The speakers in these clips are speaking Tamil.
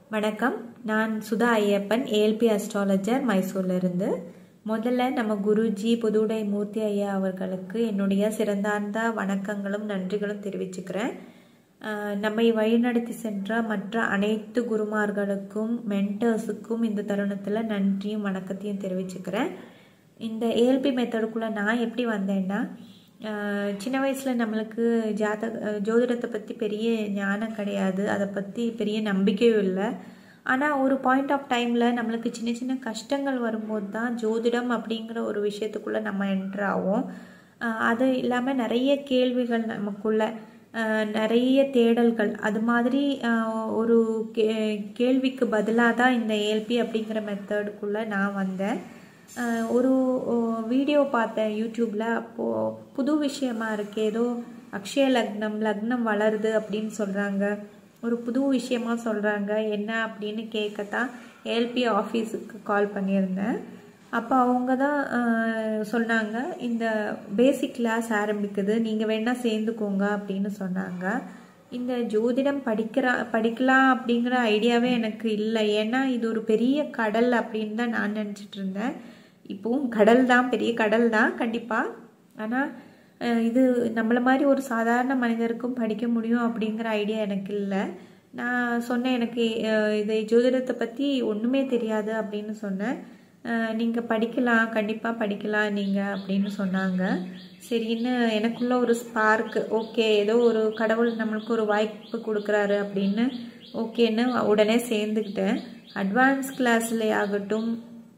வணக்கம் நான் சுதா ஐயப்பன் ஏஎல்பி அஸ்ட்ராலஜர் மைசூர்லேருந்து முதல்ல நம்ம குருஜி புதுடை மூர்த்தி ஐயா அவர்களுக்கு என்னுடைய சிறந்தார்ந்த வணக்கங்களும் நன்றிகளும் தெரிவிச்சுக்கிறேன் ஆஹ் நம்மை வழிநடத்தி சென்ற மற்ற அனைத்து குருமார்களுக்கும் மென்டர்ஸுக்கும் இந்த தருணத்தில் நன்றியும் வணக்கத்தையும் தெரிவிச்சுக்கிறேன் இந்த ஏஎல்பி மெத்தடுக்குள்ளே நான் எப்படி வந்தேன்னா ஆஹ் சின்ன வயசில் நம்மளுக்கு ஜாதக ஜோதிடத்தை பற்றி பெரிய ஞானம் கிடையாது அதை பற்றி பெரிய நம்பிக்கையும் இல்லை ஆனால் ஒரு பாயிண்ட் ஆஃப் டைமில் நம்மளுக்கு சின்ன சின்ன கஷ்டங்கள் வரும்போது தான் ஜோதிடம் அப்படிங்கிற ஒரு விஷயத்துக்குள்ளே நம்ம என்ட்ரு ஆகும் ஆஹ் அது இல்லாமல் நிறைய கேள்விகள் நமக்குள்ள ஆஹ் நிறைய தேடல்கள் அது மாதிரி ஆஹ் ஒரு கே கேள்விக்கு பதிலாக தான் இந்த ஏல்பி அப்படிங்கிற மெத்தடுக்குள்ளே நான் வந்தேன் ஆஹ் ஒரு வீடியோ பார்த்தேன் யூடியூப்பில் அப்போது புது விஷயமா இருக்கு ஏதோ அக்ஷய லக்னம் லக்னம் வளருது அப்படின்னு சொல்கிறாங்க ஒரு புது விஷயமா சொல்கிறாங்க என்ன அப்படின்னு கேட்கத்தான் ஏல்பி ஆஃபீஸுக்கு கால் பண்ணியிருந்தேன் அப்போ அவங்க தான் ஆஹ் சொன்னாங்க இந்த பேசிக் கிளாஸ் ஆரம்பிக்குது நீங்கள் வேணால் சேர்ந்துக்கோங்க அப்படின்னு சொன்னாங்க இந்த ஜோதிடம் படிக்கிற படிக்கலாம் அப்படிங்கிற ஐடியாவே எனக்கு இல்லை ஏன்னா இது ஒரு பெரிய கடல் அப்படின்னு தான் நான் நினச்சிட்டு இருந்தேன் இப்போவும் கடல் தான் பெரிய கடல் தான் கண்டிப்பாக ஆனால் இது நம்மளை மாதிரி ஒரு சாதாரண மனிதருக்கும் படிக்க முடியும் அப்படிங்கிற ஐடியா எனக்கு இல்லை நான் சொன்னேன் எனக்கு அஹ், இது ஜோதிடத்தை பற்றி ஒன்றுமே தெரியாது அப்படின்னு சொன்னேன் நீங்கள் படிக்கலாம் கண்டிப்பாக படிக்கலாம் நீங்கள் அப்படின்னு சொன்னாங்க சரின்னு எனக்குள்ள ஒரு ஸ்பார்க் ஓகே ஏதோ ஒரு கடவுள் நம்மளுக்கு ஒரு வாய்ப்பு கொடுக்குறாரு அப்படின்னு ஓகேன்னு உடனே சேர்ந்துக்கிட்டேன் அட்வான்ஸ் கிளாஸ்லே ஆகட்டும்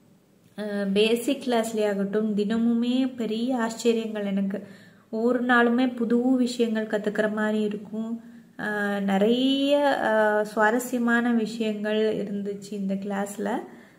பேசிக் கிளாஸ்லேயே ஆகட்டும் தினமுமே பெரிய ஆச்சரியங்கள் எனக்கு ஒவ்வொரு நாளுமே புது விஷயங்கள் கற்றுக்கிற மாதிரி இருக்கும் அஹ் நிறைய அஹ், சுவாரஸ்யமான விஷயங்கள் இருந்துச்சு இந்த கிளாஸில்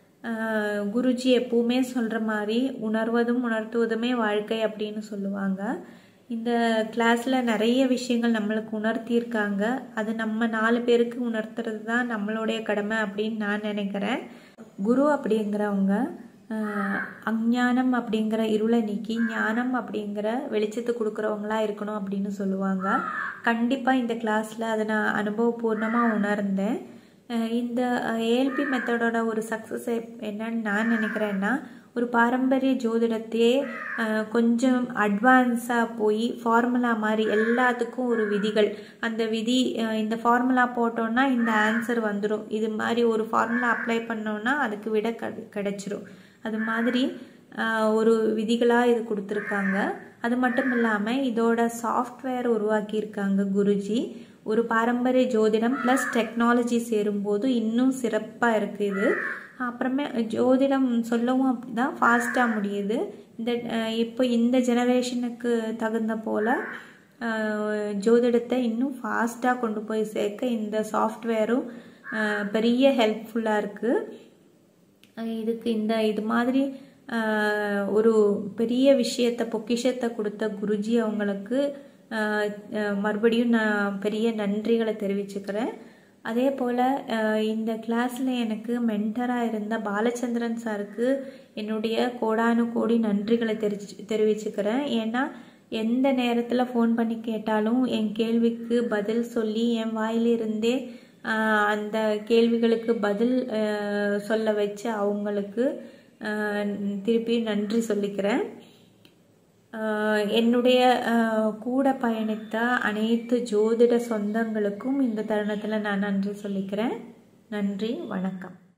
குருஜி எப்பவுமே சொல்கிற மாதிரி உணர்வதும் உணர்த்துவதுமே வாழ்க்கை அப்படின்னு சொல்லுவாங்க இந்த கிளாஸில் நிறைய விஷயங்கள் நம்மளுக்கு உணர்த்தியிருக்காங்க அது நம்ம நாலு பேருக்கு உணர்த்துறது தான் நம்மளுடைய கடமை அப்படின்னு நான் நினைக்கிறேன் குரு அப்படிங்கிறவங்க ஆஹ், அஞ்ஞானம் அப்படிங்கிற இருளை நீக்கி ஞானம் அப்படிங்கிற வெளிச்சத்தை கொடுக்குறவங்களா இருக்கணும் அப்படின்னு சொல்லுவாங்க கண்டிப்பாக இந்த கிளாஸில் அதை நான் அனுபவபூர்ணமாக உணர்ந்தேன் ஆஹ், இந்த ஏஎல்பி மெத்தடோட ஒரு சக்ஸஸ் என்னன்னு நான் நினைக்கிறேன்னா ஒரு பாரம்பரிய ஜோதிடத்தையே ஆஹ், கொஞ்சம் அட்வான்ஸாக போய் ஃபார்முலா மாதிரி எல்லாத்துக்கும் ஒரு விதிகள் அந்த விதி ஆஹ், இந்த ஃபார்முலா போட்டோன்னா இந்த ஆன்சர் வந்துடும் இது மாதிரி ஒரு ஃபார்முலா அப்ளை பண்ணோன்னா அதுக்கு விட கிடை கிடைச்சிரும் அது மாதிரி ஆஹ், ஒரு விதிகளாக இது கொடுத்துருக்காங்க அது மட்டும் இல்லாமல் இதோட சாஃப்ட்வேர் உருவாக்கியிருக்காங்க குருஜி ஒரு பாரம்பரிய ஜோதிடம் ப்ளஸ் டெக்னாலஜி சேரும்போது இன்னும் சிறப்பாக இருக்குது இது அப்புறமே ஜோதிடம் சொல்லவும் அப்படி தான் ஃபாஸ்ட்டாக முடியுது இந்த அஹ், இப்போ இந்த ஜெனரேஷனுக்கு தகுந்த போல் ஜோதிடத்தை இன்னும் ஃபாஸ்ட்டாக கொண்டு போய் சேர்க்க இந்த சாஃப்ட்வேரும் அஹ், பெரிய ஹெல்ப்ஃபுல்லாக இருக்குது அஹ் இதுக்கு இந்த இது மாதிரி அஹ், ஒரு பெரிய விஷயத்தை பொக்கிஷத்தை கொடுத்த குருஜி அவங்களுக்கு அஹ், அஹ், மறுபடியும் நான் பெரிய நன்றிகளை தெரிவிச்சுக்கிறேன் அதே போல் இந்த கிளாஸில் எனக்கு மென்டராக இருந்த பாலச்சந்திரன் சாருக்கு என்னுடைய கோடானு கோடி நன்றிகளை தெரிச்சு தெரிவிச்சுக்கிறேன் ஏன்னா எந்த நேரத்தில் ஃபோன் பண்ணி கேட்டாலும் என் கேள்விக்கு பதில் சொல்லி என் வாயிலிருந்தே ஆஹ், அந்த கேள்விகளுக்கு பதில் ஆஹ், சொல்ல வச்சு அவங்களுக்கு ஆஹ், திருப்பி நன்றி சொல்லிக்கிறேன் ஆஹ், என்னுடைய ஆஹ், கூட பயணித்த அனைத்து ஜோதிட சொந்தங்களுக்கும் இந்த தருணத்தில் நான் நன்றி சொல்லிக்கிறேன் நன்றி வணக்கம்